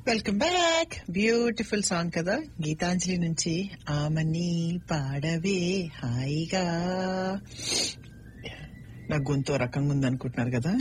welcome back beautiful song కదా గీతాంజలి నుంచి ఆమని పాడవే హాయిగా నా గొంతు రకంగా ఉంది అనుకుంటున్నారు కదా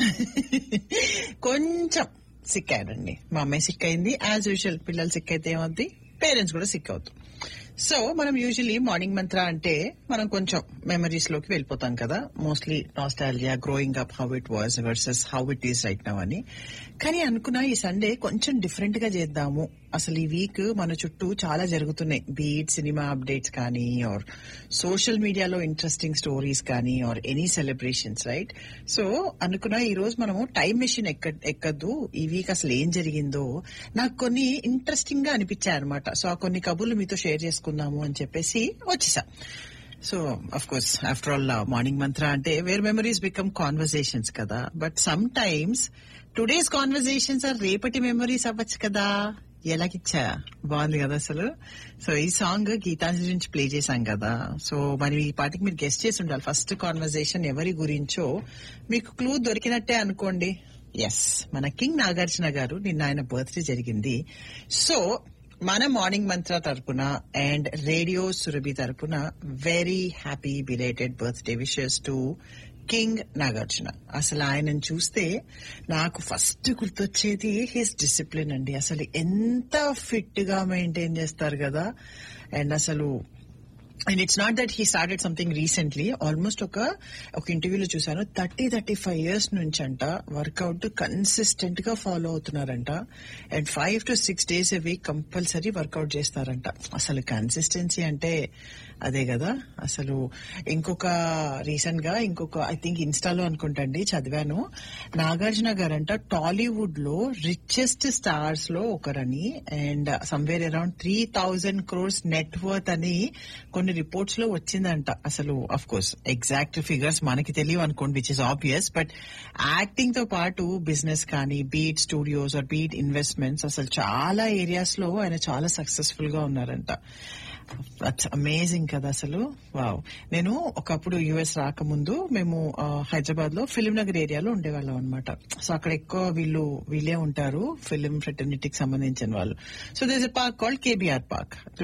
కొంచెం సిక్ అయ్యాడండి మా అమ్మాయి సిక్ అయింది యాజ్ యూజువల్ పిల్లలు సిక్ అయితే ఏమవుద్ది పేరెంట్స్ కూడా సిక్ అవుతాం సో మనం యూజువలీ మార్నింగ్ మంత్ర అంటే మనం కొంచెం మెమరీస్ లోకి వెళ్ళిపోతాం కదా mostly nostalgia growing up how it was versus how it is right now అని కానీ అనుకున్నా ఈ సండే కొంచెం డిఫరెంట్ గా చేద్దాము అసలు ఈ వీక్ మన చుట్టూ చాలా జరుగుతున్నాయి బీట్ సినిమా అప్డేట్స్ కానీ ఆర్ సోషల్ మీడియాలో ఇంట్రెస్టింగ్ స్టోరీస్ కానీ or any celebrations right so అనుకున్నా ఈ రోజు మనము టైం మెషిన్ ఎక్క ఎక్కద్దు ఈ వీక్ అసలు ఏం జరిగిందో నాకు కొన్ని ఇంట్రెస్టింగ్ గా అనిపించాయి అనమాట సో ఆ కొన్ని కబుర్లు మీతో షేర్ చేసుకుందాము అని చెప్పేసి వచ్చేసా so of course after all morning mantra అంటే వేర్ మెమరీస్ బికమ్ కాన్వర్సేషన్స్ కదా but some times today's conversations are రేపటి మెమరీస్ అవ్వచ్చు కదా ఎలాగిచ్చా బాగుంది కదా అసలు సో ఈ సాంగ్ గీతాంజలి నుంచి ప్లే చేశాం కదా సో మరి ఈ పాటికి మీరు గెస్ట్ చేసి ఉండాలి ఫస్ట్ కాన్వర్సేషన్ ఎవరి గురించో మీకు క్లూ దొరికినట్టే అనుకోండి ఎస్ మన కింగ్ నాగార్జున గారు నిన్న ఆయన బర్త్డే జరిగింది సో మన మార్నింగ్ మంత్ర తరపున అండ్ రేడియో సురభి తరపున very happy belated birthday wishes to king Nagarjuna అసలు ఆయనను చూస్తే నాకు ఫస్ట్ గుర్తొచ్చేది హిస్ డిసిప్లిన్ అండి అసలు ఎంత ఫిట్ గా మెయింటైన్ చేస్తారు కదా అండ్ అసలు and it's not that he started something recently almost ఒక ఒక ఇంటర్వ్యూలో చూసాను థర్టీ థర్టీ ఫైవ్ ఇయర్స్ నుంచి అంట వర్కౌట్ కన్సిస్టెంట్ గా ఫాలో అవుతున్నారంట and five to six days a week compulsory workout చేస్తారంట అసలు కన్సిస్టెన్సీ అంటే అదే కదా అసలు ఇంకొక రీసెంట్ గా ఇంకొక ఐ థింక్ ఇన్స్టాలో అనుకుంటండి చదివాను నాగార్జున గారంట టాలీవుడ్ లో రిచెస్ట్ స్టార్స్ లో ఒకరని and somewhere around three thousand crores net worth అని కొన్ని రిపోర్ట్స్ లో వచ్చిందంట అసలు అఫ్ కోర్స్ ఎగ్జాక్ట్ ఫిగర్స్ మనకి తెలియవు అనుకోండి which is obvious but acting తో పాటు బిజినెస్ కానీ beat studios or beat investments అసలు చాలా ఏరియాస్ లో ఆయన చాలా సక్సెస్ఫుల్ గా ఉన్నారంట దట్స్ అమేజింగ్ కదా అసలు వావ్ నేను ఒకప్పుడు యుఎస్ రాకముందు మేము హైదరాబాద్ లో ఫిలిం నగర్ ఏరియాలో ఉండేవాళ్ళం అనమాట సో అక్కడ ఎక్కువ వీళ్ళు వీళ్ళే ఉంటారు ఫిలిం ఫ్రెటర్నిటీకి సంబంధించిన వాళ్ళు so this a park called KBR park